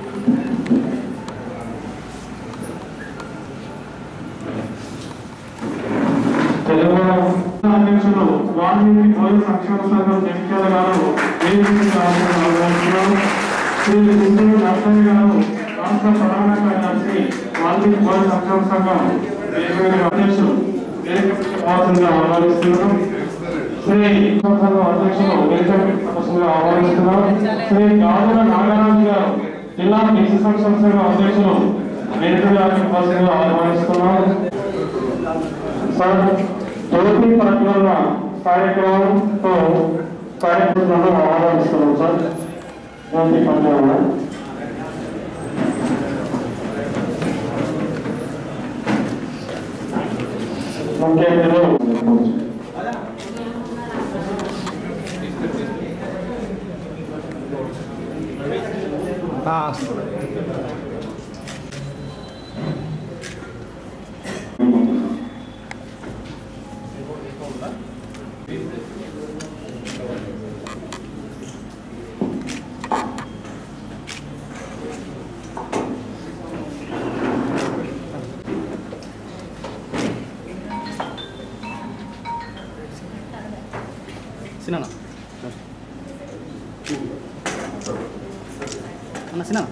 తెలంగాణ అధ్యక్షులు వాల్మీకి భోజన సంక్షేమ సంఘం జగిత్యాల గారు వేదికగా ఆహ్వానిస్తున్నారు. శ్రీ గుంటూరు నర్సయ్య గారు రాష్ట్ర ప్రధాన కార్యదర్శి వాల్మీకి భోజన సంక్షేమ సంఘం వేదికగా అధ్యక్షులు వేదికగా ఆహ్వానిస్తున్నారు శ్రీ సంఘం అధ్యక్షులు వేదికగా ఆహ్వానిస్తున్నారు శ్రీ గాజుల నాగరాజు గారు జిల్లా బీసీ సంక్షేమ సంఘం అధ్యక్షులు వేదికగా ఆహ్వానిస్తున్నారు సార్ జ్యోతి ప్రజ్వలన కార్యక్రమంతో కార్యక్రమాలను ఆహ్వానిస్తున్నాం సార్ జ్యోతి ప్రజ్వలన ముఖ్య అతిథులు సినా అన్న సినా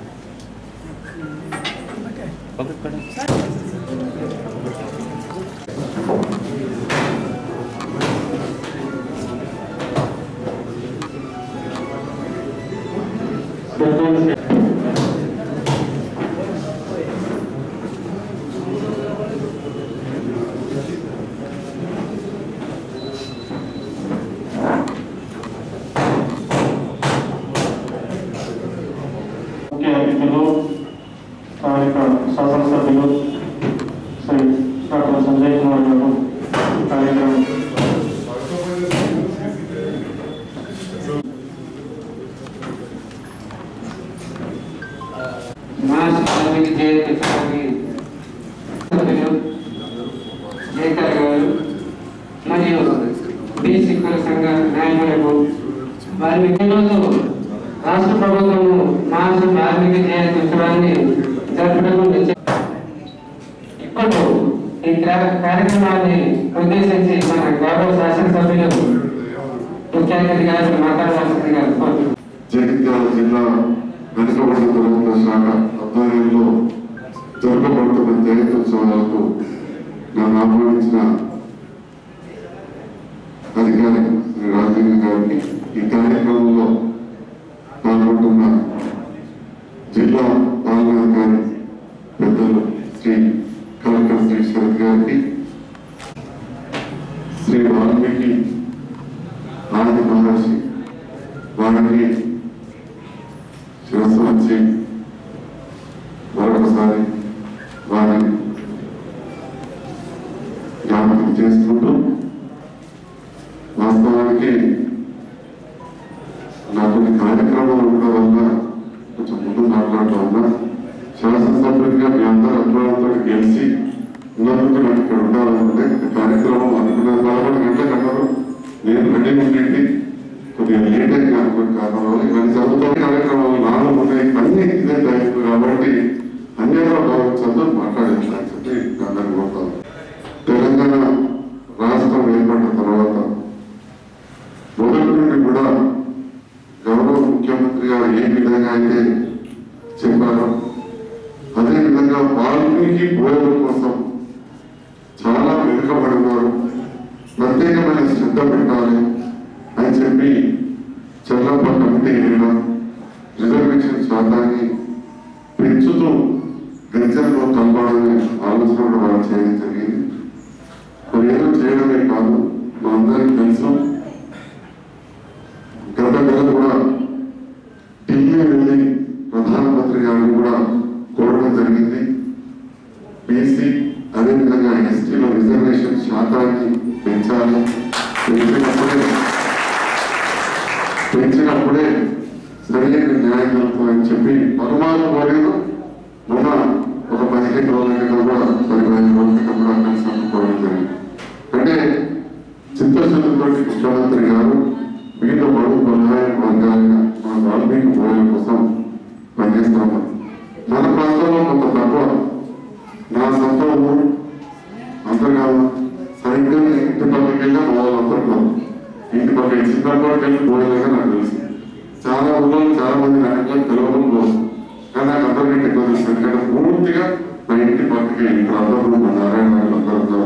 ముఖ్య అతిథులు స్థానిక శాసనసభ్యులు శ్రీ డాక్టర్ సంజయ్ కుమార్ గారు కార్యక్రమం మాస్ వాల్మీకి జయంతి ఉత్సవానికి సభ్యులు జయకర్ గారు మరియు బీసీ కుల సంఘ నాయకులకు వాల్మీకి రోజు రాష్ట్ర ప్రభుత్వము మాస్ వాల్మీకి జయంతి ఉత్సవాన్ని జరపడం నిశ్చయం ఇప్పుడు ఈ క్రా- కార్యక్రమాన్ని ఉద్దేశించి మన గౌరవ శాసనసభ్యులు ముఖ్య అతిథి గారు మాట్లాడవలసిందిగా కోరుతున్నాను జగిత్యాల జిల్లా వెనుకబడిన తరగతుల శాఖ ఆధ్వర్యంలో జరగబడుతున్న జయంత్యోత్సవాలకు నన్ను ఆహ్వానించిన అధికారి శ్రీ రాజేంద్ర గారికి ఈ కార్యక్రమంలో పాల్గొంటున్న జిల్లా పాలనాధికారి పెద్దలు శ్రీ కలెక్టర్ శ్రీ శరత్ గారికి శ్రీ వాల్మీకి ఆది మహర్షి వారికి శిరస్సు వచ్చి మరొకసారి వారిని జ్ఞాపకం చేసుకుంటూ వాస్తవానికి నాకు కొన్ని కార్యక్రమాలు ఉండడం వల్ల కొంచెం ముందు మాట్లాడటం వల్ల శాసనసభ్యుడిగా మీ అందరూ అభిప్రాయంతో గెలిచి ఉన్నందుకు నాకు ఇక్కడ ఉండాలనుకుంటే ఈ కార్యక్రమం అనుకున్న పదకొండు గంటలకు అన్నారు నేను రెడీ ఉండండి కొద్దిగా లేట్ అయింది అనుకుని కారణం వల్ల ఇవన్నీ జరుగుతున్న కార్యక్రమాలు నాలుగు ఉన్నాయి అన్ని ఇదే టైం కాబట్టి అన్యంగా భావించద్దు మాట్లాడేది అని చెప్పి అందరినీ కోరుతాను తెలంగాణ రాష్ట్రం ఏర్పడిన తర్వాత మొదటి నుండి కూడా గౌరవ ముఖ్యమంత్రి గారు ఏ విధంగా అయితే చెప్పారో అదే విధంగా వాల్మీకి బోధన కోసం చాలా వెనుకబడినారు ప్రత్యేకమైన శ్రద్ధ పెట్టాలి అని చెప్పి చల్లప్ప కమిటీ వేయడం రిజర్వేషన్ శాతాన్ని పెంచుతూ గిరిజనలో కలపాలనే ఆలోచన కూడా వాళ్ళు చేయడం జరిగింది మరి ఏదో చేయడమే కాదు మా అందరికీ తెలుసు గత నెల కూడా ఢిల్లీ వెళ్ళి ప్రధానమంత్రి గారిని కూడా కోరడం జరిగింది బీసీ అదేవిధంగా ఎస్టీలో రిజర్వేషన్ శాతాన్ని పెంచాలి పెంచినప్పుడే పెంచినప్పుడే సరైన న్యాయం జరుగుతుందని చెప్పి పరమాణు కోరేదో మొన్న ఒక పదిహేను రోజుల క్రితం కూడా పది పదిహేను రోజుల క్రితం కూడా కలిసి అనుకోవడం జరిగింది అంటే చిత్తశుద్ధితో ముఖ్యమంత్రి గారు మిగతా బడుగు బలహాయ వర్గాలుగా మన వాల్మీకి భోజనం కోసం పనిచేస్తాము వెళ్ళి పోయేలాగా నాకు తెలుసు చాలా ఊళ్ళో చాలా మంది నాయకులు పిలవడం కోసం కానీ నాకు అందరికంటే ఎక్కువ తెలుసు ఎందుకంటే పూర్తిగా నా ఇంటి పక్కకి ఇక్కడ అందరూ మా నారాయణ గారు అందరూ ఉన్నారు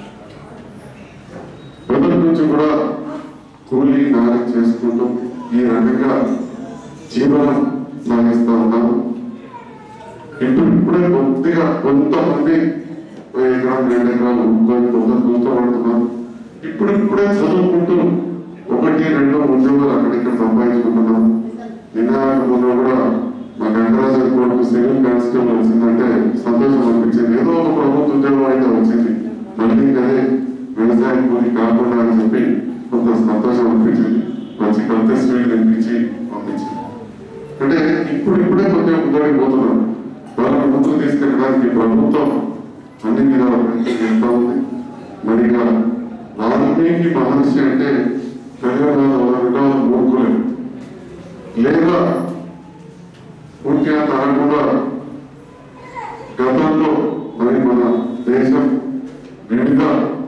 మొదటి నుంచి కూడా కూలీ నాలి చేసుకుంటూ ఈ రకంగా జీవనం సాగిస్తూ ఉన్నాము ఇప్పుడు ఇప్పుడే కొద్దిగా కొంతమంది ఓ ఎకరం రెండు ఎకరాలు ఇంకొక కొందరు కూర్చోబడుతున్నారు ఇప్పుడు ఇప్పుడే చదువుకుంటూ ఒకటి రెండు ఉద్యోగాలు అక్కడిక్కడ సంపాదించుకుంటున్నాం నిన్న మొన్న కూడా మా గంగరాజు కొడుకు సివిల్ కానిస్టేబుల్ వచ్చిందంటే సంతోషం అనిపించింది ఏదో ఒక ప్రభుత్వ ఉద్యోగం అయితే వచ్చింది మళ్ళీ అదే వ్యవసాయం కూలి కాకుండా అని చెప్పి కొంత సంతోషం అనిపించింది మంచి కంటెస్ట్ అనిపించి పంపించింది అంటే ఇప్పుడు ఇప్పుడే కొంచెం ముందడికి పోతున్నాం వాళ్ళని ముందుకు తీసుకెళ్ళడానికి ప్రభుత్వం అన్ని విధాల ప్రయత్నం చేస్తా ఉంది మరి ఇక వాల్మీకి మహర్షి అంటే తెలంగాణ మూర్ఖులే లేదా పూర్తిగా తరగకుండా గతంలో మరి మన దేశం వివిధ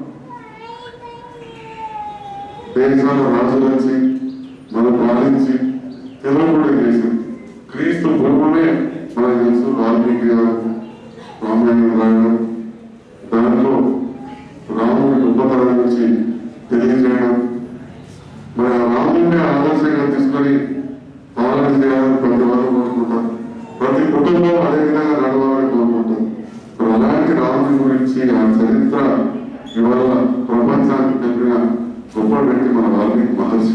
దేశాల రాజులు వచ్చి మనం పాలించి తెలుగు కూడా చేసింది క్రీస్తు పూర్వమే మనకు తెలుసు వాల్మీకి గారు రామాయణం రాయడం దాంట్లో రాముడి గొప్పతనం గురించి తెలియజేయడం మరి ఆ రాముడిని ఆదర్శంగా తీసుకొని పాలన చేయాలని ప్రతి వారు కోరుకుంటారు ప్రతి కుటుంబం అదే విధంగా నడవాలని కోరుకుంటారు మరి అలాంటి రాముడి గురించి ఆ చరిత్ర ఇవాళ ప్రపంచానికి తెలిపిన గొప్ప వ్యక్తి మన వాల్మీకి మహర్షి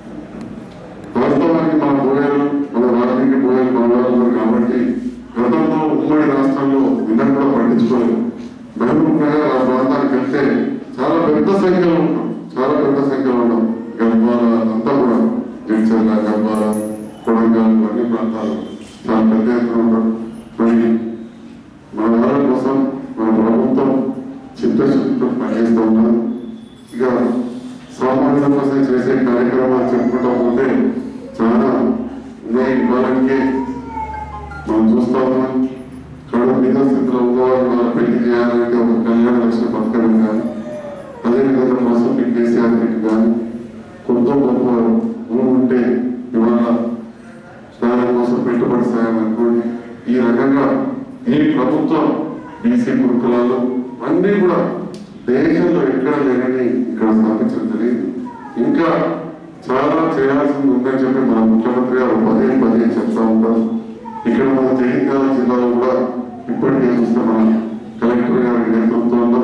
వాస్తవానికి మన పోయారు మన వాల్మీకి పోయారు మన వాళ్ళు ఉన్నారు కాబట్టి గతంలో ఉమ్మడి రాష్ట్రంలో నిన్న కూడా పట్టించుకోలేదు మహబూబ్ నగర్ ఆ ప్రాంతానికి వెళ్తే చాలా పెద్ద సంఖ్యలో ఉంటాం చాలా పెద్ద సంఖ్యలో ఉన్నాం గర్భాల అంతా కూడా జడ్చర్ల గర్భాల కొడంగల్ అన్ని ప్రాంతాలు చాలా పెద్ద ఎత్తున ఉంటాం మరి మన వాళ్ళ కోసం మన ప్రభుత్వం చిత్తశుద్ధితో పనిచేస్తూ ఉన్నారు ఇక సామాన్యుల కోసం చేసే కార్యక్రమాలు చెప్పుకుంటా పోతే చాలా ఉన్నాయి ఇవ్వాలంటే మనం చూస్తా ఉన్నాం కడు మీద స్థితిలో ఉన్నవాళ్ళు వాళ్ళ పెళ్లి చేయాలంటే ఒక కళ్యాణ లక్ష్య పథకం కానీ అదేవిధంగా కోసం మీకు కేసీఆర్ మీకు కానీ కొంత గొప్ప భూమి ఉంటే ఇవాళ దాని కోసం పెట్టుబడి సాయం అనుకోండి ఈ రకంగా ఈ ప్రభుత్వం బీసీ కురుకులాలు అన్నీ కూడా దేశంలో ఎక్కడ లేనని ఇక్కడ స్థాపించడం జరిగింది ఇంకా చాలా చేయాల్సింది ఉందని చెప్పి మన ముఖ్యమంత్రి గారు పదే పదే చెప్తా ఉంటారు ఇక్కడ మన జగిత్యాల జిల్లాలో కూడా ఇప్పటికే చూస్తే మన కలెక్టర్ గారి నేతృత్వంలో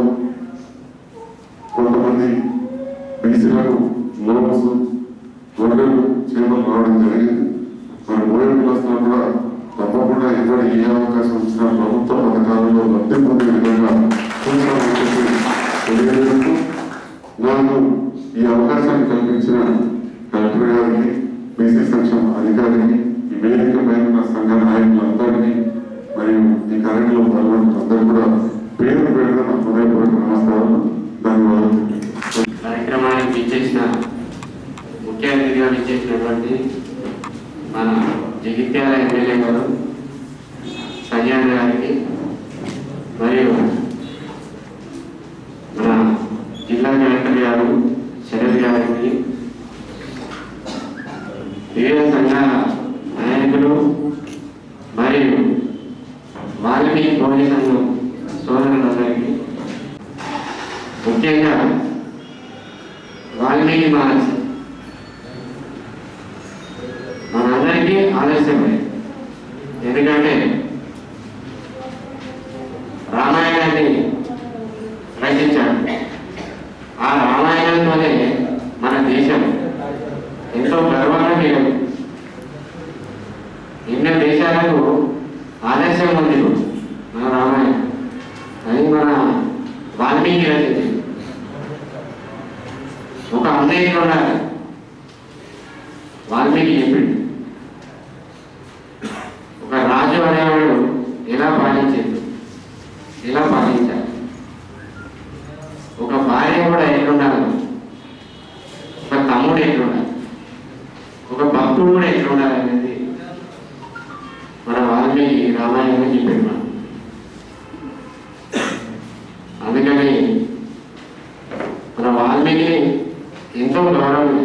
కొంతమంది బీసీలకు లోన్స్ గొర్రెలు చేపలు రావడం జరిగింది మరి ఓయో క్లాసులో కూడా తప్పకుండా ఎక్కడ ఏ అవకాశం వచ్చినా ప్రభుత్వ పథకాలలో లబ్ధి పొందే విధంగా చూస్తామని చెప్పి తెలియజేస్తూ నాకు ఈ అవకాశాన్ని కల్పించిన కలెక్టర్ గారికి బీసీ సంక్షేమ అధికారికి ఈ వేదిక పైన ఉన్న సంఘ నాయకులందరినీ మరియు ఈ కార్యక్రమంలో పాల్గొన్న అందరూ కూడా పేరు పేరున నా హృదయపూర్వక నమస్కారాలు ధన్యవాదాలు కార్యక్రమానికి ఇచ్చేసిన ముఖ్య అతిథిగా ఇచ్చేసినటువంటి మన జగిత్యాల ఎమ్మెల్యే గారు సంజయ్ గారికి మరియు మన జిల్లా కలెక్టర్ గారు శరత్ గారికి వివిధ సంఘాల నాయకులు మరియు వాల్మీకి భోజన సంఘం సోదరులందరికీ ముఖ్యంగా వాల్మీకి మహర్షి మనందరికీ ఆలస్యమే ఎందుకంటే రామాయణాన్ని రచించాడు ఆ రామాయణంతోనే మన దేశం ఎంతో గర్వంగా ఎన్నో దేశాలకు ఆలస్యం ఉంది మన రామాయణం అది మన వాల్మీకి రచించింది ఒక అన్నయ్య ఉండాలి వాల్మీకి చెప్పిండు ఒక రాజు అనేవాడు ఎలా పాలించేది ఎలా పాలించాలి ఒక భార్య కూడా ఎట్లుండాలి ఒక తమ్ముడు ఎట్లుండాలి ఒక భక్తుడు కూడా ఎట్లుండాలి అనేది మన వాల్మీకి రామాయణం చెప్పిండు మనం అందుకని మన వాల్మీకిని ఎంతో గౌరవం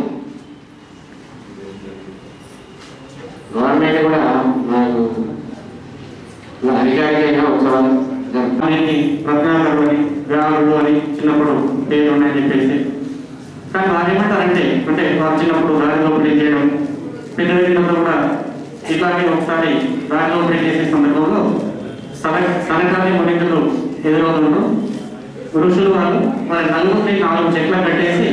గవర్నమెంట్ కూడా మనకు అధికారికంగా ఉత్సవాలు జరుపుతారు అనేది రత్నాకరుడు అని వ్యాధుడు అని చిన్నప్పుడు పేరు ఉన్నాయని చెప్పేసి కానీ వారు ఏమంటారంటే అంటే వారు చిన్నప్పుడు దారిలో పిల్లలు చేయడం పిల్లలు చిన్నప్పుడు కూడా ఇట్లాగే ఒకసారి దారిలో పిల్లలు చేసే సందర్భంలో సన సనకాలి మునిందులు ఎదురవుతుంటూ ఋషులు వాళ్ళు వారి నలుగురిని నాలుగు చెట్ల పెట్టేసి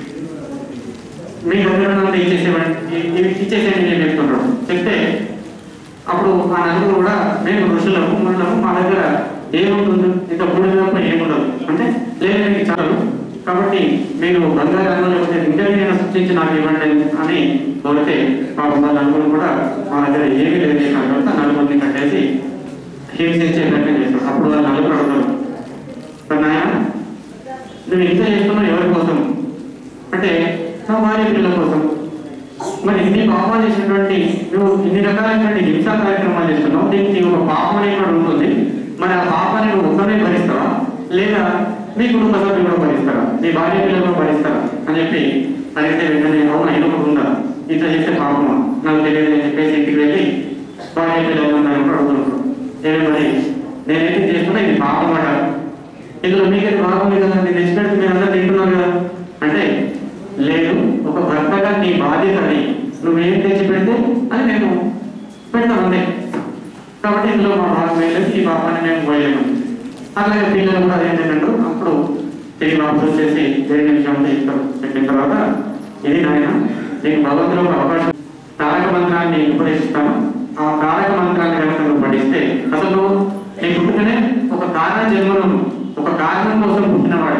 మీ దగ్గర నుండి ఇచ్చేసేవండి ఇచ్చేసేయండి అని చెప్తుంటాడు చెప్తే అప్పుడు ఆ నలుగురు కూడా మేము ఋషులము మునులము మా దగ్గర ఏముంటుంది ఇంకా మూడు తప్ప ఏముండదు అంటే లేదు మీకు చాలు కాబట్టి మీరు బంగారంలో లేకపోతే ఇంటర్వ్యూ సృష్టించి నాకు ఇవ్వండి అని కోరితే పాపం వాళ్ళ నలుగురు కూడా మా దగ్గర ఏమీ లేదు కాబట్టి నలుగురిని కట్టేసి హింసించే ప్రయత్నం చేస్తాడు అప్పుడు వాళ్ళు నలుగురు అడుగుతారు "మరి నాయన నువ్వు ఇంత చేస్తున్నావు ఎవరి కోసం అంటే నా భార్య పిల్లల కోసం మరి ఇన్ని పాపాలు చేసినటువంటి నువ్వు ఇన్ని రకాలైనటువంటి హింసా కార్యక్రమాలు చేస్తున్నావు దీనికి ఒక పాపం అనేది కూడా ఉంటుంది మరి ఆ పాపాన్ని నువ్వు ఒక్కనే భరిస్తావా లేదా నీ కుటుంబ సభ్యులు కూడా భరిస్తారా నీ భార్య పిల్లలు కూడా భరిస్తారా అని చెప్పి అడిగితే వెంటనే అవునా ఇది ఒకటి ఉందా ఇట్లా చేస్తే పాపమా నాకు తెలియదు అని చెప్పేసి ఇంటికి వెళ్ళి భార్య పిల్లలు ఉన్నారు కూడా అడుగుతుంటారు ఏమి మరి నేనేంటి చేస్తున్నా ఇది పాపం అట ఇందులో మీకైతే బాగుంది కదా నేను తెచ్చిపెడితే మీరు అందరూ తింటున్నారు కదా అంటే లేదు ఒక భర్తగా నీ బాధ్యత అని నువ్వేం తెచ్చి పెడితే అది నేను పెడతాను అంతే కాబట్టి ఇందులో మా భాగం వేయలేదు ఈ పాపాన్ని మేము పోయలేము అలాగే పిల్లలు కూడా అదేం తింటారు అప్పుడు తిరిగి వాపసు వచ్చేసి దేని నిమిషం చెప్తారు చెప్పిన తర్వాత ఇది నాయన నీకు భగవంతుడు ఒక అవకాశం తారక మంత్రాన్ని ఉపదేశిస్తాను ఆ తారక మంత్రాన్ని కనుక నువ్వు పఠిస్తే అసలు నువ్వు నీ పుట్టుకనే ఒక కారణ జన్మను ఒక కారణం కోసం పుట్టినవాడి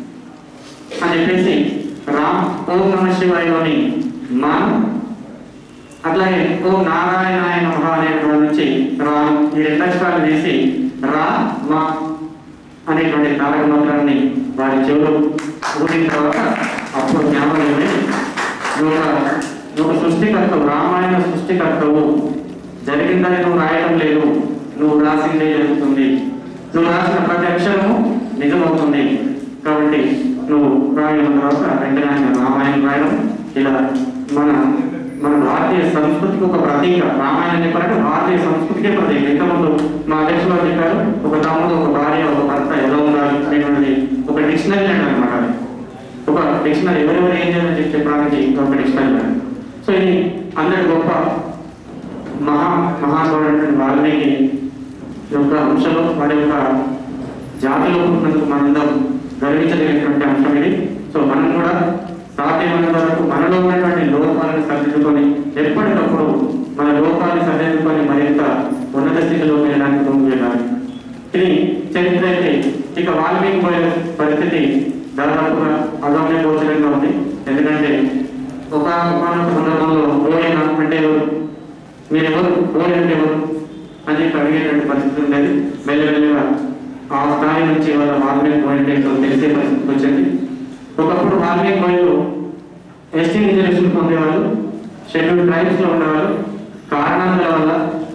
అని చెప్పేసి రామ్ ఓం నమ శివాయలోని మాన్ అట్లాగే ఓం నారాయణాయ నమః అనేటువంటి నుంచి రామ్ ఈ రెండు అక్షరాలు వేసి రా మా అనేటువంటి తారక మంత్రాన్ని వారి చెవులు ఊరిన తర్వాత అప్పుడు జ్ఞాపకం ఏమి నువ్వు ఒక- నువ్వు ఒక సృష్టికర్తవు రామాయణ సృష్టికర్తవు జరిగిందని నువ్వు రాయడం లేదు నువ్వు రాసిందే జరుగుతుంది నువ్వు రాసిన ప్రతి అక్షరము నిజమవుతుంది కాబట్టి నువ్వు రాయడం తర్వాత వెంటనే ఆయన రామాయణం రాయడం ఇలా మన మన భారతీయ సంస్కృతికి ఒక ప్రతీక రామాయణం చెప్పాలంటే భారతీయ సంస్కృతికే ప్రతీక ఇంతకుముందు మా అధ్యక్షులు వారు చెప్పారు ఒక తమ్ముడు ఒక భార్య ఒక భర్త ఎలా ఉండాలి అనేటువంటిది ఒక డిక్షనరీ అంటే అనమాట అది ఒక డిక్షనరీ ఎవరెవరు ఏం చేయాలని చెప్పి చెప్పడానికి ఒక డిక్షనరీ లాంటిది. సో ఇది అందరి గొప్ప మహా మహానుభావుడైనటువంటి వాల్మీకి యొక్క అంశంలో వారి యొక్క జాతిలో పుట్టినందుకు మనందరం గర్వించదగినటువంటి అంశం ఇది సో మనం కూడా సాధ్యమైనంత వరకు మనలో ఉన్నటువంటి లోపాలను సరిదిద్దుకొని ఎప్పటికప్పుడు మన లోపాలను సరిదిద్దుకొని మరింత ఉన్నత స్థితిలో వెళ్ళడానికి ముందు వెళ్ళాలి ఇది చరిత్ర అయితే ఇక వాల్మీకి పోయే పరిస్థితి దాదాపుగా అగమ్య గోచరంగా ఉంది ఎందుకంటే ఒక ఒకనొక సందర్భంలో ఓయన అంటే ఎవరు మీరెవరు ఓయ్ అంటే ఎవరు అని చెప్పి అడిగేటువంటి పరిస్థితి ఉండేది మెల్లమెల్లగా ఆ స్థాయి నుంచి వాళ్ళ వాల్మీకి పోయింటే తెలిసే పరిస్థితికి వచ్చింది ఒకప్పుడు వాల్మీకి పోయిలు ఎస్టీ రిజర్వేషన్ పొందేవాళ్ళు షెడ్యూల్ ట్రైబ్స్ లో ఉండేవాళ్ళు కారణాల వల్ల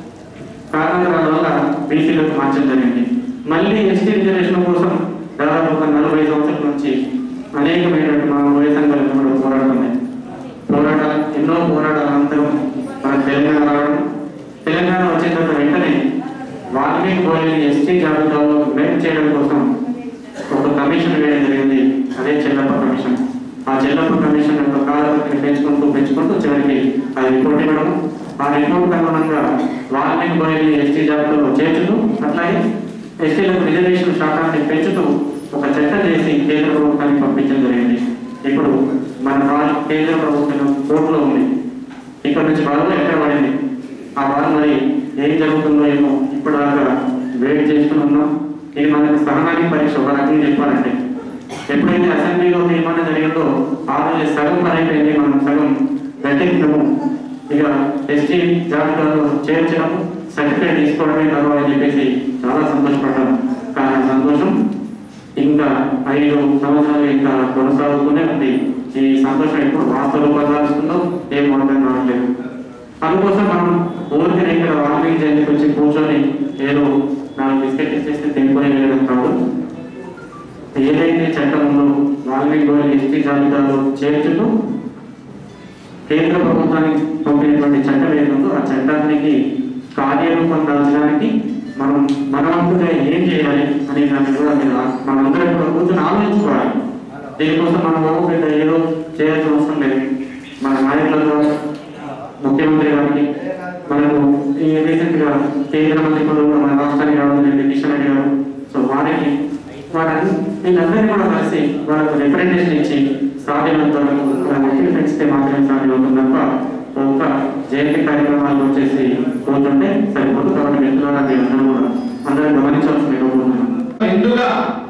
కారణాల వల్ల బీసీలకు మార్చడం జరిగింది మళ్ళీ ఎస్టీ రిజర్వేషన్ కోసం దాదాపు ఒక నలభై సంవత్సరాల నుంచి అనేకమైనటువంటి మా వయ సంఘాలు కూడా పోరాడుతున్నాయి పోరాటాలు ఎన్నో పోరాటాల అనంతరం మన తెలంగాణ రావడం తెలంగాణ వచ్చిన తర్వాత వెంటనే వాల్మీకి బోయిని ఎస్టీ జాబితాలో మెర్జ్ చేయడం కోసం ఒక కమిషన్ వేయడం జరిగింది అదే చెల్లప్ప కమిషన్ ఆ చెల్లప్ప కమిషన్ యొక్క కాలపరిధిని పెంచుకుంటూ పెంచుకుంటూ చివరికి అది రిపోర్ట్ ఇవ్వడం ఆ రిపోర్ట్ అనుగుణంగా వాల్మీకి బోయిని ఎస్టీ జాబితాలో చేర్చుతూ అట్లాగే ఎస్టీలకు రిజర్వేషన్ శాతాన్ని పెంచుతూ ఒక చట్టం చేసి కేంద్ర ప్రభుత్వానికి పంపించడం జరిగింది ఇప్పుడు మన రాష్ట్ర కేంద్ర ప్రభుత్వం కోర్టులో ఉంది ఇక్కడ నుంచి బరువు ఎక్కడ పడింది ఆ వారం మరి ఏం జరుగుతుందో ఏమో ఇప్పటిదాకా వెయిట్ చేస్తూనే ఉన్నాం ఇది మనకు సహనానికి పరీక్ష ఒక రకంగా చెప్పాలంటే ఎప్పుడైతే అసెంబ్లీలో తీర్మానం జరిగిందో ఆ రోజు సగం పని అయిపోయింది మనం సగం గట్టెక్కినాము ఇక ఎస్టీ జాబితాలో చేర్చడం సర్టిఫికేట్ తీసుకోవడమే కదా అని చెప్పేసి చాలా సంతోషపడ్డాం కానీ ఆ సంతోషం ఇంకా ఐదు సంవత్సరాలు ఇంకా కొనసాగుతూనే ఉంది ఈ సంతోషం ఎప్పుడు వాస్తవ రూపదాల్స్తుందో ఏం అర్థం కావట్లేదు అందుకోసం మనం ఊరికి ఇక్కడ వాల్మీకి జయంతికి వచ్చి కూర్చొని ఏదో నాలుగు బిస్కెట్ ఇచ్చేస్తే తినుకొని వెళ్ళడం కాదు ఏదైతే చట్టం ఉందో వాల్మీకి గోయలు ఎస్టీ జాబితాలో చేర్చుతూ కేంద్ర ప్రభుత్వానికి పంపినటువంటి చట్టం ఏదో ఆ చట్టం భార్య రూపం దాల్చడానికి మనం మన వంతుగా ఏం చేయాలి అనే దాన్ని కూడా మీరు మనందరం కూడా కూర్చొని ఆలోచించుకోవాలి దీనికోసం మనం ఓ పెద్ద ఏదో చేయాల్సిన అవసరం లేదు మన నాయకులతో ముఖ్యమంత్రి గారికి మనకు ఈ రీసెంట్ గా కేంద్ర మంత్రి కూడా మన రాష్ట్రానికి రావడం జరిగింది కిషన్ రెడ్డి గారు సో వారికి వారని వీళ్ళందరినీ కూడా కలిసి వాళ్ళకు రిప్రజెంటేషన్ ఇచ్చి సాధ్యమైనంత వరకు పెంచితే మాత్రమే సాధ్యమవుతుంది తప్ప ఒక్క జయంతి కార్యక్రమాలు వచ్చేసి కూర్చుంటే సరిపోతుంది కాబట్టి మిత్రులారా మీరందరూ కూడా అందరూ గమనించాల్సిన కోరుకుంటున్నాను హిందుగా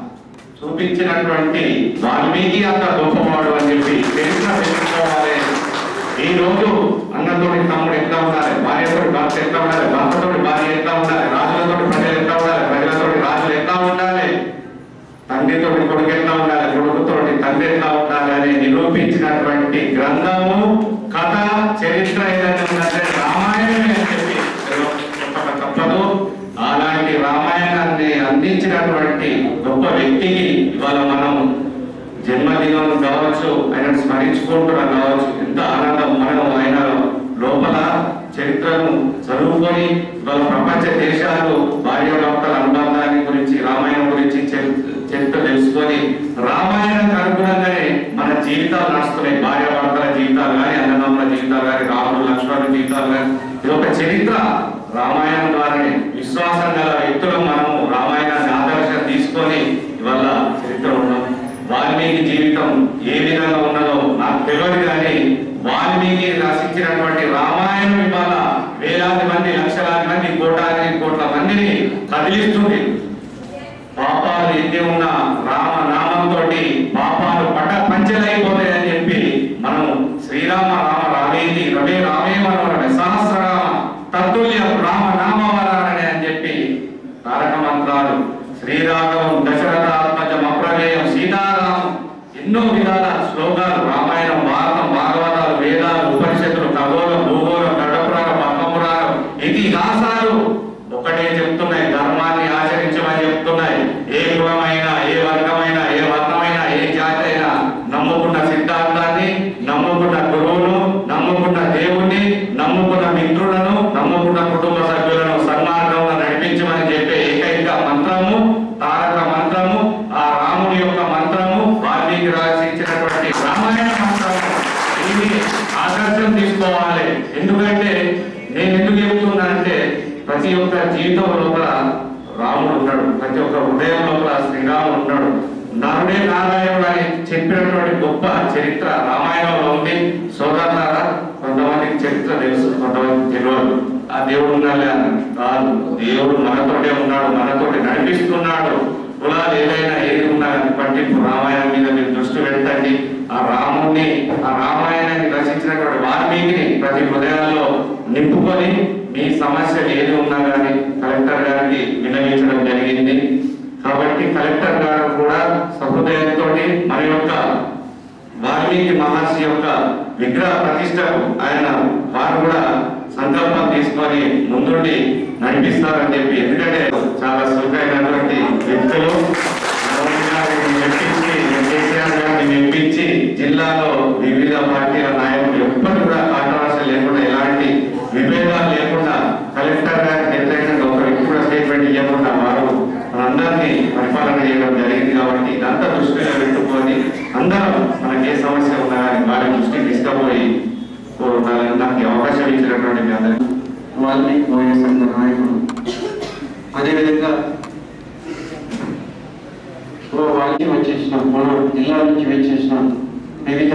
చూపించినటువంటి వాల్మీకి అంత గొప్పవాడు అని చెప్పి చరిత్ర తెలుసుకోవాలి ఈ రోజు అన్నతోటి తమ్ముడు ఎట్లా ఉండాలి భార్యతోటి భర్త ఎట్లా ఉండాలి భర్తతోటి భార్య ఎట్లా ఉండాలి రాజులతోటి ప్రజలు ఎట్లా ఉండాలి ప్రజలతోటి రాజులు ఎట్లా ఉండాలి తండ్రితోటి కొడుకు ఎట్లా ఉండాలి కొడుకుతోటి తండ్రి ఎట్లా ఉండాలి అని నిరూపించినటువంటి గ్రంథము కథ చరిత్ర ఏదైనా ఉందంటే రామాయణమే అని చెప్పి చెప్పక తప్పదు అలాంటి రామాయణాన్ని అందించినటువంటి గొప్ప వ్యక్తికి ఇవాళ మనం జన్మదినం కావచ్చు ఆయన స్మరించుకుంటున్నాం కావచ్చు ఎంత ఆనందం మనం ఆయన లోపల చరిత్రను చదువుకొని ఇవాళ ప్రపంచ దేశాలు భార్య భర్తల అనుబంధాన్ని గురించి రామాయణం గురించి చరి- చరిత్ర తెలుసుకొని రామాయణానికి అనుగుణంగానే మన జీవితాలు నడుస్తున్నాయి భార్య భర్తల జీవితాలు కానీ అన్నదమ్ముల జీవితాలు కానీ రాముడు లక్ష్మణుల జీవితాలు కానీ ఇది ఒక చరిత్ర రామాయణం ద్వారానే విశ్వాసం గల వ్యక్తులు మనము రామాయణాన్ని ఆదర్శం తీసుకొని ఇవాళ చరిత్ర ఉన్నాం వాల్మీకి జీవితం ఏ విధంగా ఉన్నదో నాకు తెలియదు కానీ వాల్మీకి రచించినటువంటి రామాయణం ఇవాళ వేలాది మంది లక్షలాది మంది కోటాది కోట్ల మందిని కదిలిస్తుంది పాపాలు ఎన్ని ఉన్నా రామ నామంతో పాపాలు పట పంచలైపోతాయని చెప్పి మనం శ్రీరామ రామ రామేది రవే రామే మనవరమే సహస్రరామ తత్తుల్యం రామ నామవరారణే అని చెప్పి తారక మంత్రాలు శ్రీరాఘవం దశరథాత్మజం అప్రమేయం సీతారామం ఎన్నో విధాల శ్లోకాలు రామాయణం భారతం భాగవతాలు వేదాలు ఉపనిషత్తులు ఖగోళం భూగోళం గడపురాణం పద్మపురాణం ఇతిహాసాలు ఒకటే చెప్తున్నాయి ధర్మాన్ని ఆచరించమని చెప్తున్నాయి ఏ కులమైనా ఏ వర్గమైనా ఏ వర్ణమైనా ఏ జాతి అయినా నమ్ముకున్న సిద్ధాంతాన్ని నమ్ముకున్న గురువును నమ్ముకున్న దేవుణ్ణి నమ్ముకున్న మిత్రులను నమ్ముకున్న కుటుంబ సభ్యులను సన్మార్గంలో నడిపించమని చెప్పే ఏకైక మంత్రము తారక మంత్రము ఆ రాముడి యొక్క మంత్రము వాల్మీకి రచించినటువంటి రామాయణ మంత్రము దీన్ని ఆదర్శం తీసుకోవాలి ఎందుకంటే నేను ఎందుకు చెప్తున్నా అంటే ప్రతి ఒక్క జీవితం లోపల రాముడు ఉన్నాడు ప్రతి ఒక్క హృదయం లోపల శ్రీరాముడు ఉన్నాడు నరుడే నారాయణుడు అని చెప్పినటువంటి గొప్ప చరిత్ర రామాయణంలో ఉంది సోదరులారా కొంతమందికి చరిత్ర తెలుసు కొంతమందికి తెలియదు ఆ దేవుడు ఉండాలి అని కాదు దేవుడు మనతోటే ఉన్నాడు మనతోటి నడిపిస్తున్నాడు కులాలు ఏదైనా ఏది ఉన్నా కానీ పట్టింపు రామాయణం మీద మీరు దృష్టి పెట్టండి ఆ రాముణ్ణి ఆ రామాయణాన్ని రచించినటువంటి వాల్మీకిని ప్రతి హృదయాల్లో నింపుకొని మీ సమస్యలు ఏది ఉన్నా కానీ కలెక్టర్ గారికి విన్నవించడం జరిగింది కాబట్టి కలెక్టర్ గారు కూడా సహృదయంతో మన యొక్క వాల్మీకి మహర్షి యొక్క విగ్రహ ప్రతిష్టకు ఆయన వారు కూడా సంకల్పం తీసుకొని ముందుండి నడిపిస్తారని చెప్పి ఎందుకంటే చాలా సుఖమైనటువంటి వ్యక్తులు మోదీ గారిని మెప్పించి కేసీఆర్ గారిని మెప్పించి జిల్లాలో వివిధ పార్టీల నాయకులు ఎప్పటి కూడా కాంట్రవర్సీ లేకుండా ఎలాంటి విభేదాలు లేకుండా కలెక్టర్ గారికి వ్యతిరేకంగా ఒక వ్యక్తి కూడా స్టేట్మెంట్ ఇవ్వకుండా వారు మనందరినీ పరిపాలన చేయడం జరిగింది కాబట్టి ఇదంతా దృష్టిలో పెట్టుకొని అందరం మనకి ఏ సమస్య ఉన్నా కానీ వారి దృష్టికి తీసుకుపోయి ఓ నా- నాకు అవకాశం ఇచ్చినటువంటి మీ అందరికీ వాల్మీకి మోయ సంఘ నాయకుడు అదేవిధంగా ఓ వాల్మీకి వచ్చేసిన మన జిల్లా నుంచి వచ్చేసిన వివిధ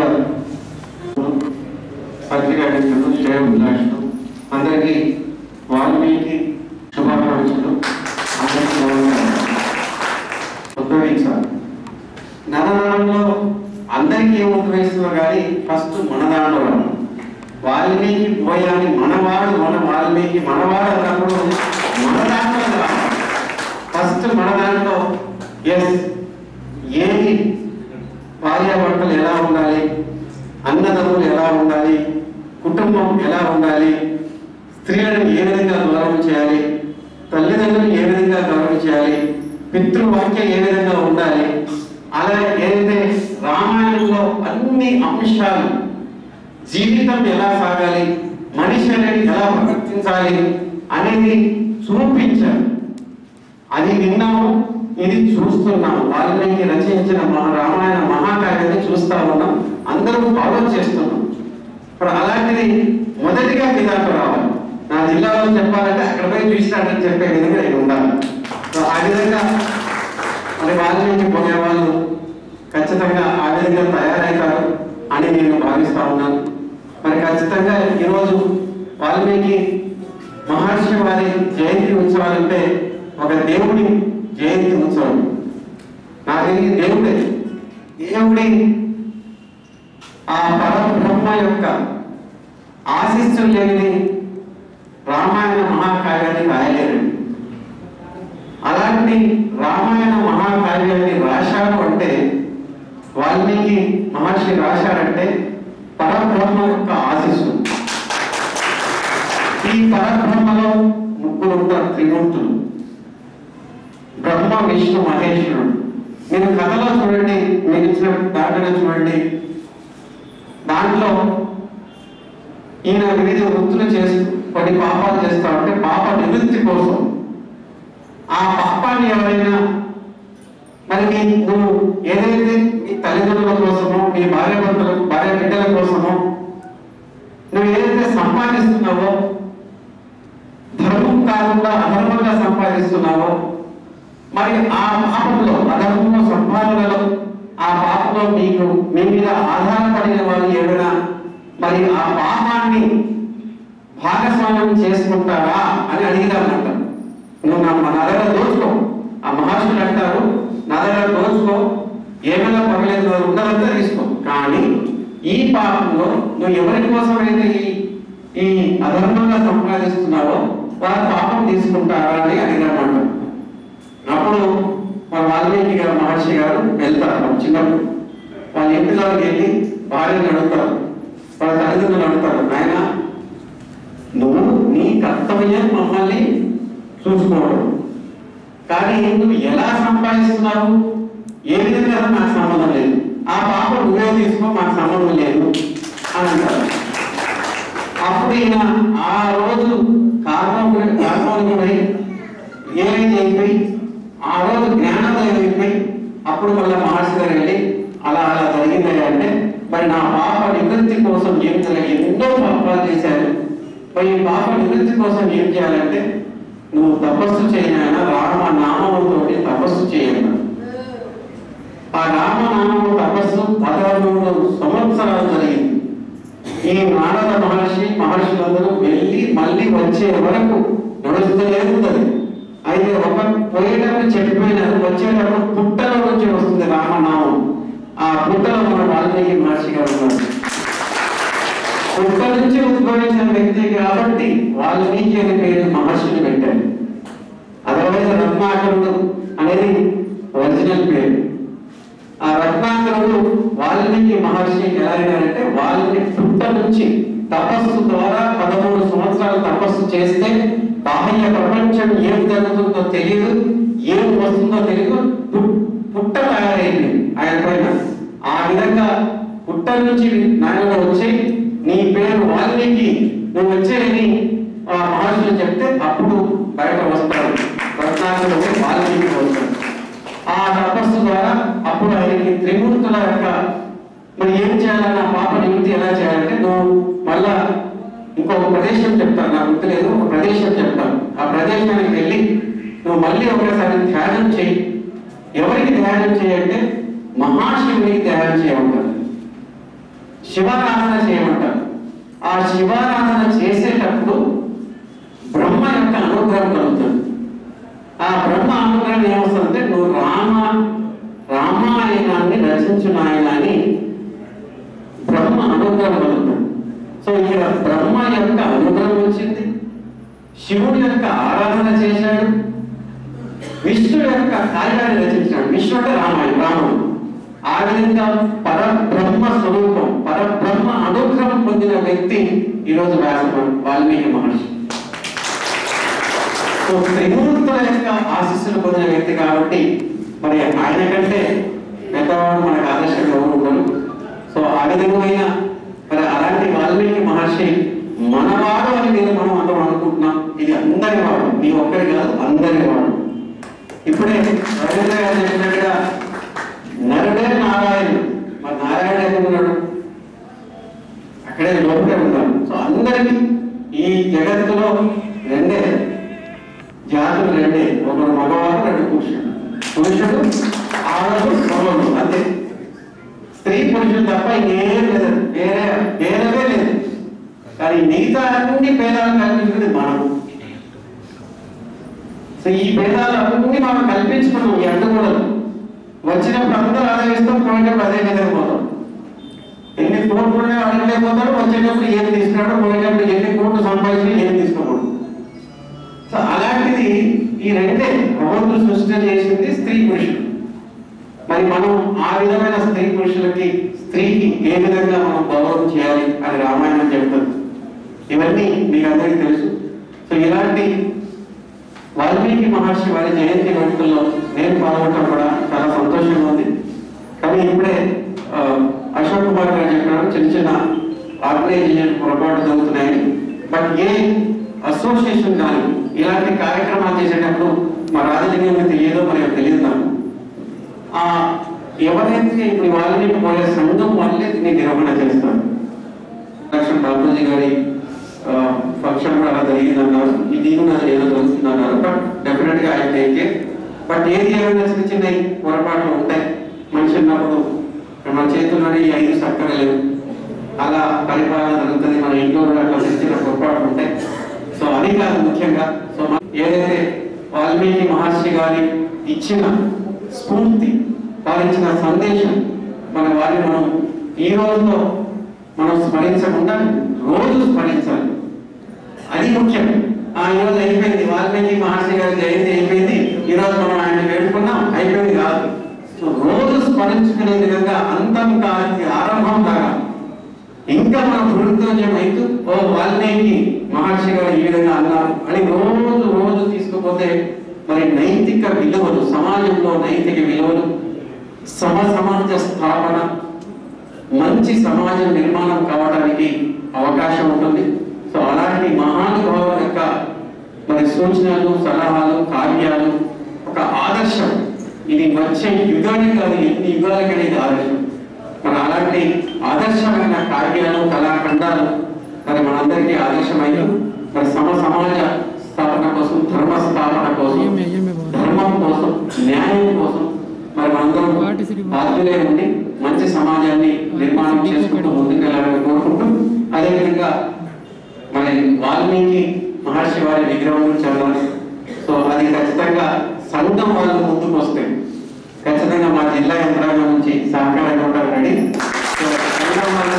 పత్రికా వ్యక్తులు శ్రేయోభిలాషులు అందరికీ వాల్మీకి శుభాకాంక్షలు అందరికీ నమస్కారం ఉద్భవించాలి నరదానంలో అందరికీ ఏం ఉద్భవిస్తుందో కానీ ఫస్ట్ మన దాంట్లో రావాలి. వాల్మీకి పోయాని మనవాడు మన వాల్మీకి మనవాడు అన్నప్పుడు మన దాంట్లో రావాలి. ఫస్ట్ మన దాంట్లో ఎస్ ఏది భార్యాభర్తలు ఎలా ఉండాలి అన్నదమ్ములు ఎలా ఉండాలి కుటుంబం ఎలా ఉండాలి స్త్రీలను ఏ విధంగా గౌరవం చేయాలి తల్లిదండ్రులు ఏ విధంగా గౌరవం చేయాలి పితృవాక్యం ఏ విధంగా ఉండాలి అలా ఏదైతే రామాయణంలో అన్ని అంశాలు జీవితం ఎలా సాగాలి మనిషి అనేది ఎలా ప్రవర్తించాలి అనేది చూపించారు అది విన్నాము ఇది చూస్తున్నాము వాల్మీకి రచించిన మహా రామాయణ మహాకావ్యాన్ని చూస్తా ఉన్నాం అందరూ ఫాలో చేస్తున్నాం ఇప్పుడు అలాంటిది మొదటిగా మీ దాంట్లో రావాలి నా జిల్లాలో చెప్పాలంటే అక్కడ పోయి చూసినాడని చెప్పే విధంగా నేను ఉండాలి సో ఆ విధంగా మరి వాల్మీకి పోయేవాళ్ళు ఖచ్చితంగా ఆ విధంగా తయారవుతారు అని నేను భావిస్తా ఉన్నాను మరి ఖచ్చితంగా ఈరోజు వాల్మీకి మహర్షి వారి జయంతి ఉత్సవాలంటే ఒక దేవుడి జయంతి ఉత్సవం నాకు ఇది దేవుడే దేవుడి ఆ పరబ్రహ్మ యొక్క ఆశిస్సులు లేని రామాయణ మహాకావ్యాన్ని రాయలేరండి అలాంటి రామాయణ మహాకావ్యాన్ని రాశారు అంటే వాల్మీకి మహర్షి రాశారంటే పరబ్రహ్మ యొక్క ఆశీస్సు ఈ పరబ్రహ్మలో ముగ్గురు ఉంటారు త్రిమూర్తులు బ్రహ్మ విష్ణు మహేశ్వరుడు మీరు కథలో చూడండి మీరు ఇచ్చిన దాంట్లో చూడండి దాంట్లో ఈయన వివిధ వృత్తులు చేస్తూ కొన్ని పాపాలు చేస్తా ఉంటే పాప నివృత్తి కోసం ఆ పాపాన్ని ఎవరైనా మరి మీ నువ్వు ఏదైతే మీ తల్లిదండ్రుల కోసమో మీ భార్య భర్తల భార్య బిడ్డల కోసమో నువ్వు ఏదైతే సంపాదిస్తున్నావో ధర్మం కాకుండా అధర్మంగా సంపాదిస్తున్నావో మరి ఆ పాపంలో అధర్మంలో సంపాదనలో ఆ పాపంలో మీకు మీ మీద ఆధారపడిన వాళ్ళు ఏమైనా మరి ఆ పాపాన్ని భాగస్వామ్యం చేసుకుంటారా అని అడిగిదామంట నువ్వు నా నా దగ్గర దోచుకో ఆ మహర్షులు అంటారు నా దగ్గర దోచుకో ఏమైనా పర్లేదు నువ్వు ఉన్నదంతా తీసుకో కానీ ఈ పాపంలో నువ్వు ఎవరి కోసమైతే ఈ ఈ అధర్మంగా సంపాదిస్తున్నావో వారు పాపం తీసుకుంటారా అని అడిగామంట అప్పుడు మన వాల్మీకి గారు మహర్షి గారు వెళ్తారు మన చిన్నప్పుడు వాళ్ళ ఇంటిలోకి వెళ్ళి భార్యను అడుగుతారు వాళ్ళ తల్లిదండ్రులు అడుగుతారు నాయన నువ్వు నీ కర్తవ్యం మమ్మల్ని చూసుకోవడం కానీ నువ్వు ఎలా సంపాదిస్తున్నావు ఏ విధంగా నాకు సంబంధం లేదు ఆ పాప నువ్వే తీసుకో మాకు సంబంధం లేదు అని అంటారు అప్పుడు ఈయన ఆ రోజు కార్మోకు కార్మోనికుడై ఏమైతే అయిపోయి ఆ రోజు జ్ఞానోదయం అయిపోయి అప్పుడు మళ్ళీ మహర్షి గారు వెళ్ళి అలా అలా జరిగింది అంటే మరి నా పాప నివృత్తి కోసం ఏం చేయాలి ఎన్నో పాపాలు చేశారు మరి ఈ పాప నివృత్తి కోసం ఏం చేయాలంటే నువ్వు తపస్సు చేయనైనా రామ నామముతో తపస్సు చేయాలి ఆ రామనామము తపస్సు పదమూడు సంవత్సరాలు జరిగింది ఈ నారద మహర్షి మహర్షులందరూ వెళ్ళి మళ్ళీ వచ్చే వరకు నడుస్తూనే ఉంటుంది అయితే ఒక పోయేటప్పుడు చెప్పిపోయినారు వచ్చేటప్పుడు పుట్టలో నుంచి వస్తుంది రామనామం ఆ పుట్టలో మన వాల్మీకి మహర్షి గారు ఉన్నారు పుట్ట నుంచి ఉద్భవించిన వ్యక్తి కాబట్టి వాల్మీకి అనే పేరు మహర్షిని పెట్టారు అదర్వైజ్ రత్నాకరుడు అనేది ఒరిజినల్ పేరు ఆ రత్నాకరుడు వాల్మీకి మహర్షి ఎలా అయినారంటే వాళ్ళని పుట్ట నుంచి తపస్సు ద్వారా పదమూడు సంవత్సరాలు తపస్సు చేస్తే బాహ్య ప్రపంచం ఏం జరుగుతుందో తెలియదు ఏం వస్తుందో తెలియదు పు- పుట్ట తయారైంది ఆయన పైన ఆ విధంగా పుట్ట నుంచి నాయన వచ్చి నీ పేరు వాల్మీకి నువ్వు వచ్చేయని ఆ మహర్షులు చెప్తే అప్పుడు బయట వస్తాడు రత్నాకరుడు వాల్మీకి వస్తాడు ఆ తపస్సు ద్వారా అప్పుడు ఆయనకి త్రిమూర్తుల యొక్క మరి ఏం చేయాలన్న పాప నివృత్తి ఎలా చేయాలంటే నువ్వు మళ్ళా ఇంకొక ప్రదేశం చెప్తాను నాకు గుర్తులేదు ఒక ప్రదేశం చెప్తాను ఆ ప్రదేశానికి వెళ్ళి నువ్వు మళ్ళీ ఒకసారి ధ్యానం చేయి ఎవరికి ధ్యానం చేయంటే మహాశివునికి ధ్యానం చేయమంటారు శివారాధన చేయమంటారు ఆ శివారాధన చేసేటప్పుడు బ్రహ్మ యొక్క అనుగ్రహం కలుగుతుంది ఆ బ్రహ్మ అనుగ్రహం ఏమొస్తుందంటే నువ్వు రామ రామాయణాన్ని రచించిన ఆయన అని బ్రహ్మ అనుగ్రహం కలుగుతుంది సో ఇక్కడ బ్రహ్మ యొక్క అనుగ్రహం వచ్చింది శివుడి యొక్క ఆరాధన చేశాడు విష్ణు యొక్క కార్యాన్ని రచించాడు విష్ణు అంటే రామాయణ రాముడు ఆ విధంగా పరబ్రహ్మ స్వరూపం పరబ్రహ్మ అనుగ్రహం పొందిన వ్యక్తి ఈరోజు వ్యాస వాల్మీకి మహర్షి సో త్రిమూర్తుల యొక్క ఆశీస్సులు పొందిన వ్యక్తి కాబట్టి మరి ఆయన కంటే పెద్దవాడు మనకు ఆదర్శంగా ఎవరు ఉండరు సో ఆ విధమైన మరి అలాంటి వాల్మీకి మహర్షి మనవాడు అని నేను మనం అందరం అనుకుంటున్నాం ఇది అందరి మీ ఒక్కరి కాదు అందరి వాడు ఇప్పుడే రవీంద్ర గారు చెప్పినట్టుగా నరుడే నారాయణుడు మరి నారాయణ ఎక్కడ ఉన్నాడు అక్కడే లోపలే ఉన్నాడు సో అందరికీ ఈ జగత్తులో రెండే జాతులు రెండే ఒకరు మగవారు రెండు పురుషుడు పురుషుడు ఆడదు మగవాడు అంతే స్త్రీ పురుషుడు తప్ప ఇంకేం లేదు వేరే వేరేవే లేదు కానీ మిగతా అన్ని భేదాలు కల్పించుకుంది మనం సో ఈ భేదాలు అన్ని మనం కల్పించుకున్నాం ఈ అడ్డుగోడలు వచ్చినప్పుడు అందరూ అదే ఇస్తాం పోయినప్పుడు అదే విధంగా పోతాం ఎన్ని కోట్లు ఉన్నాయో అడగలే పోతాడు వచ్చేటప్పుడు ఏం తీసుకురాడు పోయేటప్పుడు ఎన్ని కోట్లు సంపాదించి ఏం తీసుకోకూడదు సో అలాంటిది ఈ రెండే భగవంతుడు సృష్టి చేసింది స్త్రీ పురుషుడు మరి మనం ఆ విధమైన స్త్రీ పురుషులకి స్త్రీకి ఏ విధంగా మనం గౌరవం చేయాలి అని రామాయణం చెప్తుంది ఇవన్నీ మీకు అందరికీ తెలుసు సో ఇలాంటి వాల్మీకి మహర్షి వారి జయంతి వేడుకల్లో నేను పాల్గొనడం కూడా చాలా సంతోషంగా ఉంది కానీ ఇప్పుడే ఆ, అశోక్ కుమార్ గారు చెప్పినారు చిన్న చిన్న ఆర్గనైజేషన్ పొరపాటు జరుగుతున్నాయని బట్ ఏ అసోసియేషన్ కానీ ఇలాంటి కార్యక్రమాలు చేసేటప్పుడు మా రాజకీయం తెలియదో మనకు తెలియదు నాకు ఆ ఎవరైతే ఇప్పుడు వాళ్ళని పోయే సంఘం వాళ్ళే దీన్ని నిర్వహణ చేస్తారు లక్ష్మణ్ బాబుజీ గారి ఫంక్షన్ కూడా అలా జరిగిందన్నారు ఇది కూడా ఏదో జరుగుతుందన్నారు బట్ డెఫినెట్ గా ఆయన టేక్ బట్ ఏది ఏమైనా చిన్న చిన్న పొరపాట్లు ఉంటాయి మనిషి ఉన్నప్పుడు మన చేతుల్లోనే ఈ ఐదు చక్కగా లేవు అలా పరిపాలన జరుగుతుంది మన ఇంట్లో కూడా అట్లా చిన్న చిన్న పొరపాట్లు ఉంటాయి సో అది కాదు ముఖ్యంగా సో మన- ఏదైతే వాల్మీకి మహర్షి గారి ఇచ్చిన స్ఫూర్తి వారు ఇచ్చిన సందేశం మన వారిని మనం ఈ రోజులో మనం స్మరించకుండా రోజు స్మరించాలి అది ముఖ్యం ఆ ఈ రోజు అయిపోయింది వాల్మీకి మహర్షి గారి జయంతి అయిపోయింది ఈ రోజు మనం ఆయన వేడుకున్నాం అయిపోయింది కాదు సో రోజు స్మరించుకునే విధంగా అంతం కాని ఆరంభం దాకా ఇంకా మనం వృద్ధోజం అవుతూ ఓ వాల్మీకి మహర్షి గారు ఈ విధంగా అన్నారు అని రోజు రోజు తీసుకుపోతే మరి నైతిక విలువలు సమాజంలో నైతిక విలువలు సమ సమాజ స్థాపన మంచి సమాజ నిర్మాణం కావడానికి అవకాశం ఉంటుంది సో అలాంటి మహానుభావుల యొక్క మరి సూచనలు సలహాలు కార్యాలు ఒక ఆదర్శం ఇది వచ్చే యుగానికి కాదు ఎన్ని యుగాలకైనా ఇది ఆదర్శం మరి అలాంటి ఆదర్శమైన కార్యాలు కళాఖండాలు మరి మనందరికీ ఆదర్శమైన మరి సమ సమాజ స్థాపన కోసం ధర్మ స్థాపన కోసం ధర్మం కోసం న్యాయం కోసం మరి మనందరం బాధ్యులే ఉండి మంచి సమాజాన్ని నిర్మాణం చేసుకుంటూ ముందుకెళ్ళాలని కోరుకుంటూ అదేవిధంగా మరి వాల్మీకి మహర్షి వారి విగ్రహం గురించి అన్నారు సో అది ఖచ్చితంగా సంఘం వాళ్ళు ముందుకు వస్తే ఖచ్చితంగా మా జిల్లా యంత్రాంగం నుంచి సహకారం ఇవ్వడం రెడీ సో సంఘం వాళ్ళు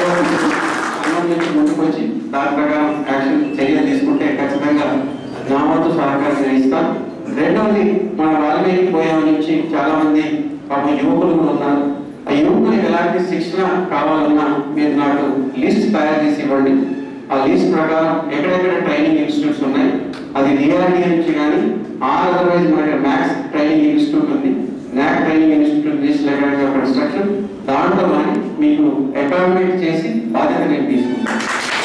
సంఘం నుంచి ముందుకు వచ్చి దాని ప్రకారం యాక్షన్ చర్యలు తీసుకుంటే ఖచ్చితంగా నా వంతు సహకారం ఇస్తాం రెండవది మన వాల్మీకి పోయే నుంచి చాలా మంది పాపం యువకులు కూడా ఉన్నారు ఆ యువకులకు ఎలాంటి శిక్షణ కావాలన్నా మీరు నాకు లిస్ట్ తయారు చేసి ఇవ్వండి ఆ లిస్ట్ ప్రకారం ఎక్కడెక్కడ ట్రైనింగ్ ఇన్స్టిట్యూట్స్ ఉన్నాయి అది డిఆర్డి నుంచి కానీ ఆర్ అదర్వైజ్ మనకి మ్యాథ్స్ ట్రైనింగ్ ఇన్స్టిట్యూట్ ఉంది నాక్ ట్రైనింగ్ ఇన్స్టిట్యూట్ లిస్ట్ ఎక్కడ కన్స్ట్రక్షన్ దాంట్లో కానీ మీకు అపాయింట్మెంట్ చేసి బాధ్యత నేను తీసుకుంటాను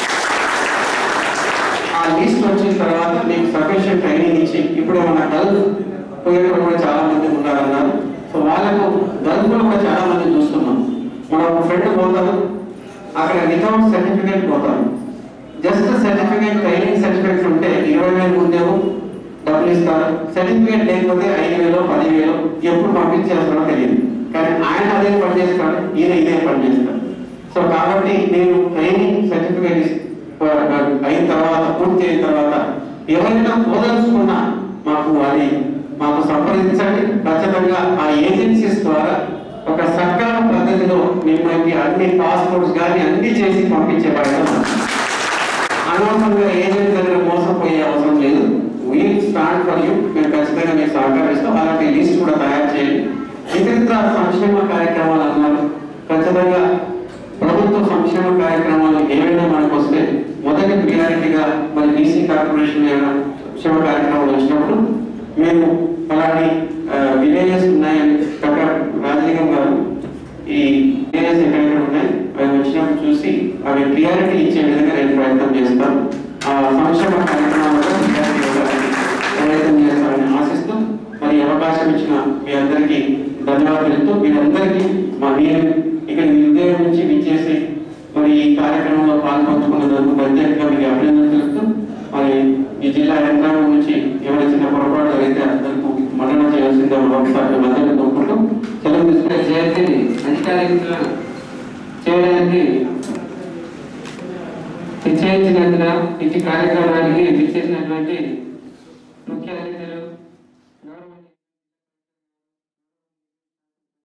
ఆ లిస్ట్ వచ్చిన తర్వాత మీకు సఫిషియెంట్ ట్రైనింగ్ ఇచ్చి ఇప్పుడు మన గల్ఫ్ పోయేటప్పుడు కూడా చాలా మంది ఉన్నారన్నారు సో వాళ్ళకు గల్ఫ్ లో కూడా చాలా మంది చూస్తున్నాం మన ఒక ఫ్రెండ్ పోతారు అక్కడ వితౌట్ సర్టిఫికేట్ పోతారు జస్ట్ సర్టిఫికేట్ ట్రైనింగ్ సర్టిఫికేట్ ఉంటే ఇరవై వేలు ఉద్యోగం డబ్బులు ఇస్తారు సర్టిఫికేట్ లేకపోతే ఐదు వేలు పదివేలు ఎప్పుడు పంపించేస్తారో తెలియదు కానీ ఆయన అదే పని చేస్తాడు ఈయన ఇదే పని చేస్తాడు సో కాబట్టి నేను ట్రైనింగ్ సర్టిఫికేట్ అయిన తర్వాత పూర్తి అయిన తర్వాత ఎవరైనా పోదలుచుకున్నా మాకు అది మాకు సంప్రదించండి ఖచ్చితంగా ఆ ఏజెన్సీస్ ద్వారా ఒక సర్కార పద్ధతిలో మిమ్మల్ని అన్ని పాస్పోర్ట్స్ కానీ అన్ని చేసి పంపించే బాధ్యత మాది. అనవసరంగా ఏజెంట్ దగ్గర మోసపోయే అవసరం లేదు వీల్ స్టాండ్ ఫర్ యూ మేము ఖచ్చితంగా మీకు సహకరిస్తాం అలాంటి లిస్ట్ కూడా తయారు చేయండి ఇతరితర సంక్షేమ కార్యక్రమాలు అన్నారు ఖచ్చితంగా ప్రభుత్వ సంక్షేమ కార్యక్రమాలు ఏవైనా మనకు వస్తే మొదటి ప్రియారిటీగా మరి బీసీ కార్పొరేషన్ ఏమైనా సంక్షేమ కార్యక్రమాలు వచ్చినప్పుడు మేము అలాంటి విలేజెస్ ఉన్నాయని డాక్టర్ రాజలింగం గారు ఈ విలేజెస్ ఎక్కడెక్కడ ఉన్నాయి అవి వచ్చినప్పుడు చూసి అవి ప్రియారిటీ ఇచ్చే విధంగా నేను ప్రయత్నం చేస్తాను ఆ సంక్షేమ కార్యక్రమాలలో priority ఇవ్వడానికి పాల్పంచుకున్నందుకు ప్రత్యేకంగా మీకు అభినందనలు తెలుపుతూ మరి ఈ జిల్లా యంత్రాంగం నుంచి ఏమైనా చిన్న పొరపాటు జరిగితే అందరికీ మన్నన చేయాల్సిందే ఒకసారి మద్దతు కోరుకుంటూ సెలవు తీసుకునే జయంతిని అధికారికంగా చేయడానికి నిశ్చయించినందున ఇటు కార్యక్రమానికి విచ్చేసినటువంటి ముఖ్య అతిథి